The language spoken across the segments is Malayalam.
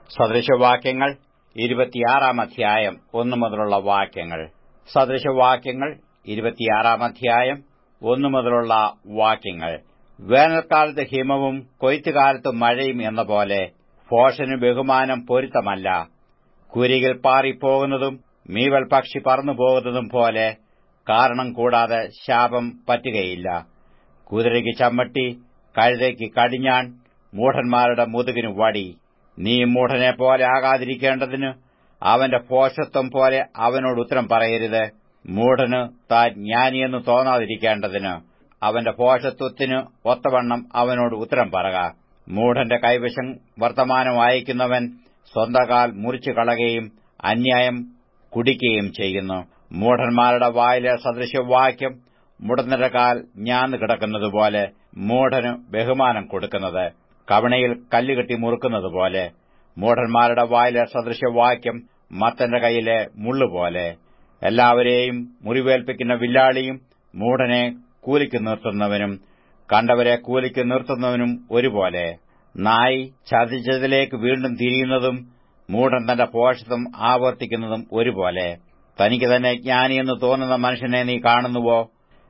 സദൃശവാക്യങ്ങൾ ഇരുപത്തിയാറാം അധ്യായം ഒന്നു മുതലുള്ള വാക്യങ്ങൾ സദൃശവാക്യങ്ങൾ ഇരുപത്തിയാറാം അധ്യായം ഒന്നു മുതലുള്ള വാക്യങ്ങൾ വേനൽക്കാലത്ത് ഹിമവും കൊയ്ത്തുകാലത്ത് മഴയും എന്ന പോലെ ഭോഷന് ബഹുമാനം പൊരുത്തമല്ല കുരികിൽ പാറിപ്പോകുന്നതും മീവൽ പക്ഷി പറന്നുപോകുന്നതും പോലെ കാരണം കൂടാതെ ശാപം പറ്റുകയില്ല കുതിരയ്ക്ക് ചമ്മട്ടി കഴുതയ്ക്ക് കടിഞ്ഞാൺ മൂഢന്മാരുടെ മുതുകിന് വടി നീ മൂഢനെ പോലെ ആകാതിരിക്കേണ്ടതിന് അവന്റെ ഭോഷത്വം പോലെ അവനോട് ഉത്തരം പറയരുത് മൂഢന് താൻ ജ്ഞാനിയെന്ന് തോന്നാതിരിക്കേണ്ടതിന് അവന്റെ ഭോഷത്വത്തിന് ഒത്തവണ്ണം അവനോട് ഉത്തരം പറക മൂഢന്റെ കൈവശം വർത്തമാനം അയക്കുന്നവൻ സ്വന്തകാൽ മുറിച്ചു കളയുകയും അന്യായം കുടിക്കുകയും ചെയ്യുന്നു മൂഢന്മാരുടെ വായിലെ സദൃശവാക്യം മുടന്നര കാൽ ഞാന്ന് കിടക്കുന്നതുപോലെ മൂഢന് ബഹുമാനം കൊടുക്കുന്നത് കവണയിൽ കല്ലുകെട്ടി മുറുക്കുന്നതുപോലെ മൂഢന്മാരുടെ വായിലെ സദൃശവാക്യം മത്തന്റെ കൈയിലെ മുള്ളുപോലെ എല്ലാവരെയും മുറിവേൽപ്പിക്കുന്ന വില്ലാളിയും മൂഢനെ കൂലിക്ക് നിർത്തുന്നവനും കണ്ടവരെ കൂലിക്ക് നിർത്തുന്നവനും ഒരുപോലെ നായി ചതിച്ചതിലേക്ക് വീണ്ടും തിരിയുന്നതും മൂഢൻ തന്റെ പോഷത്വം ആവർത്തിക്കുന്നതും ഒരുപോലെ തനിക്ക് തന്നെ ജ്ഞാനിയെന്ന് തോന്നുന്ന മനുഷ്യനെ നീ കാണുന്നുവോ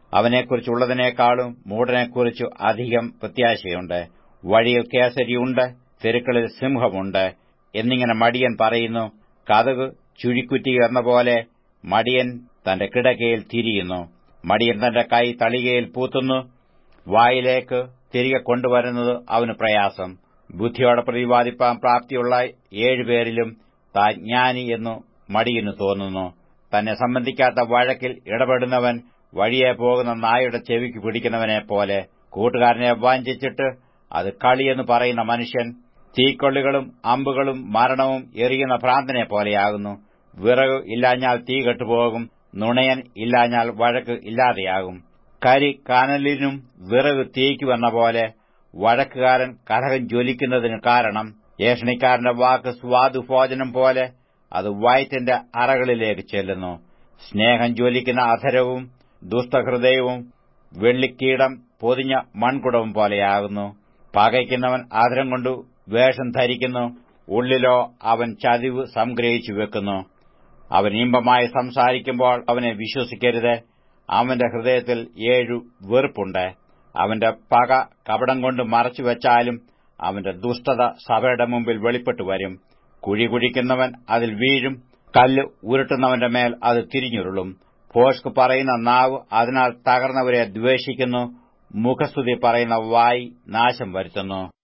അവനെക്കുറിച്ചുള്ളതിനേക്കാളും മൂഢനെക്കുറിച്ചു അധികം പ്രത്യാശയുണ്ട് വഴിയിൽ കേസരിയുണ്ട് തെരുക്കളിൽ സിംഹമുണ്ട് എന്നിങ്ങനെ മടിയൻ പറയുന്നു കഥക് ചുഴിക്കുറ്റി എന്ന പോലെ മടിയൻ തന്റെ കിടക്കയിൽ തിരിയുന്നു മടിയൻ തന്റെ കൈ തളികയിൽ പൂത്തുന്നു വായിലേക്ക് തിരികെ കൊണ്ടുവരുന്നത് അവന് പ്രയാസം ബുദ്ധിയോടെ പ്രതിപാദിപ്പാൻ പ്രാപ്തിയുള്ള ഏഴുപേരിലും താൻ ജ്ഞാനി എന്നു മടിയനു തോന്നുന്നു തന്നെ സംബന്ധിക്കാത്ത വഴക്കിൽ ഇടപെടുന്നവൻ വഴിയെ പോകുന്ന നായുടെ ചെവിക്ക് പിടിക്കുന്നവനെ പോലെ കൂട്ടുകാരനെ വാഞ്ചിച്ചിട്ട് അത് കളിയെന്ന് പറയുന്ന മനുഷ്യൻ തീക്കൊള്ളികളും അമ്പുകളും മരണവും എറിയുന്ന ഭ്രാന്തനെ പോലെയാകുന്നു വിറക് ഇല്ലാഞ്ഞാൽ തീ കെട്ടുപോകും നുണയൻ ഇല്ലാഞ്ഞാൽ വഴക്ക് ഇല്ലാതെയാകും കരി കനലിനും വിറക് തീയ്ക്കുമെന്ന പോലെ വഴക്കുകാരൻ കലഹം ജ്വലിക്കുന്നതിന് കാരണം ഏഷണിക്കാരന്റെ വാക്ക് സ്വാദുഭോജനം പോലെ അത് വയറ്റിന്റെ അറകളിലേക്ക് ചെല്ലുന്നു സ്നേഹം ജ്വലിക്കുന്ന അധരവും ദുഷ്ടഹൃദയവും വെള്ളിക്കീടം പൊതിഞ്ഞ മൺകുടവും പോലെയാകുന്നു പകയ്ക്കുന്നവൻ ആദരം കൊണ്ട് വേഷം ധരിക്കുന്നു ഉള്ളിലോ അവൻ ചതിവ് സംഗ്രഹിച്ചു വെക്കുന്നു അവൻ ഇമ്പമായി സംസാരിക്കുമ്പോൾ അവനെ വിശ്വസിക്കരുത് അവന്റെ ഹൃദയത്തിൽ ഏഴു വെറുപ്പുണ്ട് അവന്റെ പക കപടം കൊണ്ട് മറച്ചുവെച്ചാലും അവന്റെ ദുഷ്ടത സഭയുടെ മുമ്പിൽ വെളിപ്പെട്ടു വരും കുഴി കുഴിക്കുന്നവൻ അതിൽ വീഴും കല്ല് ഉരുട്ടുന്നവന്റെ മേൽ അത് തിരിഞ്ഞുരുളും ഭോഷ്ക് പറയുന്ന നാവ് അതിനാൽ തകർന്നവരെ ദ്വേഷിക്കുന്നു മുഖസ്തുതി പറയുന്ന വായി നാശം വരുത്തുന്നു